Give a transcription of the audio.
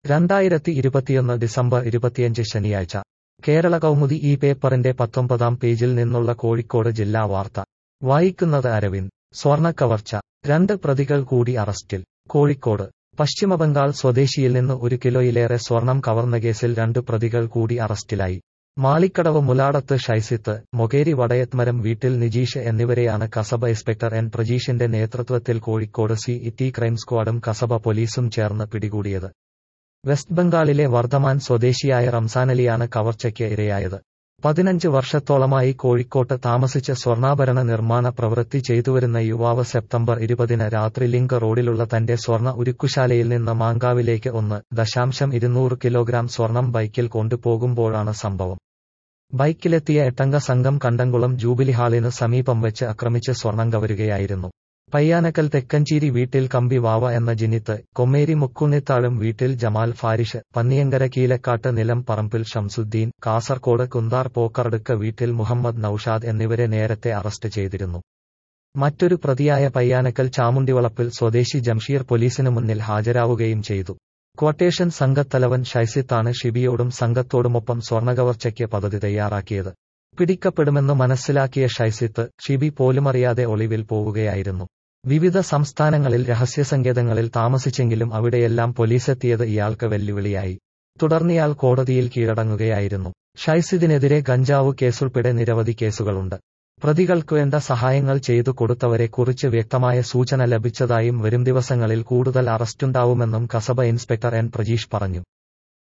രണ്ടായിരത്തി ഇരുപത്തിയൊന്ന് ഡിസംബർ ഇരുപത്തിയഞ്ച് ശനിയാഴ്ച കേരള കൗമുദി ഈ പേപ്പറിന്റെ പത്തൊമ്പതാം പേജിൽ നിന്നുള്ള കോഴിക്കോട് ജില്ലാ വാർത്ത വായിക്കുന്നത് അരവിന്ദ് സ്വർണക്കവർച്ച രണ്ട് പ്രതികൾ കൂടി അറസ്റ്റിൽ കോഴിക്കോട് പശ്ചിമബംഗാൾ സ്വദേശിയിൽ നിന്ന് ഒരു കിലോയിലേറെ സ്വർണം കവർന്ന കേസിൽ രണ്ട് പ്രതികൾ കൂടി അറസ്റ്റിലായി മാളിക്കടവ് മുലാടത്ത് ഷൈസിത്ത് മൊകേരി വടയത്മരം വീട്ടിൽ നിജീഷ് എന്നിവരെയാണ് കസബ ഇൻസ്പെക്ടർ എൻ പ്രജീഷിന്റെ നേതൃത്വത്തിൽ കോഴിക്കോട് സി ടി ക്രൈം സ്ക്വാഡും കസബ പോലീസും ചേർന്ന് പിടികൂടിയത് വെസ്റ്റ് ബംഗാളിലെ വർദ്ധമാൻ സ്വദേശിയായ റംസാനലിയാണ് കവർച്ചയ്ക്ക് ഇരയായത് പതിനഞ്ച് വർഷത്തോളമായി കോഴിക്കോട്ട് താമസിച്ച് സ്വർണ്ണാഭരണ നിർമ്മാണ പ്രവൃത്തി ചെയ്തുവരുന്ന യുവാവ് സെപ്റ്റംബർ ഇരുപതിന് രാത്രി ലിങ്ക് റോഡിലുള്ള തന്റെ സ്വർണ്ണ ഉരുക്കുശാലയിൽ നിന്ന് മാങ്കാവിലേക്ക് ഒന്ന് ദശാംശം ഇരുന്നൂറ് കിലോഗ്രാം സ്വർണം ബൈക്കിൽ കൊണ്ടുപോകുമ്പോഴാണ് സംഭവം ബൈക്കിലെത്തിയ എട്ടംഗ സംഘം കണ്ടംകുളം ജൂബിലി ഹാളിന് സമീപം വെച്ച് ആക്രമിച്ച് സ്വർണം കവരുകയായിരുന്നു പയ്യാനക്കൽ തെക്കഞ്ചേരി വീട്ടിൽ കമ്പി വാവ എന്ന ജിനിത്ത് കൊമ്മേരി മുക്കുന്നിത്താഴും വീട്ടിൽ ജമാൽ ഫാരിഷ് പന്നിയങ്കര കീലക്കാട്ട് നിലം പറമ്പിൽ ഷംസുദ്ദീൻ കാസർകോട് കുന്താർ പോക്കറടുക്ക വീട്ടിൽ മുഹമ്മദ് നൌഷാദ് എന്നിവരെ നേരത്തെ അറസ്റ്റ് ചെയ്തിരുന്നു മറ്റൊരു പ്രതിയായ പയ്യാനക്കൽ ചാമുണ്ടിവളപ്പിൽ സ്വദേശി ജംഷീർ പോലീസിനു മുന്നിൽ ഹാജരാവുകയും ചെയ്തു ക്വട്ടേഷൻ സംഘത്തലവൻ ഷൈസിത്താണ് ഷിബിയോടും സംഘത്തോടുമൊപ്പം സ്വർണകവർച്ചയ്ക്ക് പദ്ധതി തയ്യാറാക്കിയത് പിടിക്കപ്പെടുമെന്ന് മനസ്സിലാക്കിയ ഷൈസിത്ത് ഷിബി പോലുമറിയാതെ ഒളിവിൽ പോവുകയായിരുന്നു വിവിധ സംസ്ഥാനങ്ങളിൽ രഹസ്യസങ്കേതങ്ങളിൽ താമസിച്ചെങ്കിലും അവിടെയെല്ലാം പോലീസെത്തിയത് ഇയാൾക്ക് വെല്ലുവിളിയായി തുടർന്നിയാൾ കോടതിയിൽ കീഴടങ്ങുകയായിരുന്നു ഷൈസിദിനെതിരെ ഗഞ്ചാവ് കേസുൾപ്പെടെ നിരവധി കേസുകളുണ്ട് പ്രതികൾക്ക് വേണ്ട സഹായങ്ങൾ ചെയ്തു കൊടുത്തവരെ കുറിച്ച് വ്യക്തമായ സൂചന ലഭിച്ചതായും വരും ദിവസങ്ങളിൽ കൂടുതൽ അറസ്റ്റുണ്ടാവുമെന്നും കസബ ഇൻസ്പെക്ടർ എൻ പ്രജീഷ് പറഞ്ഞു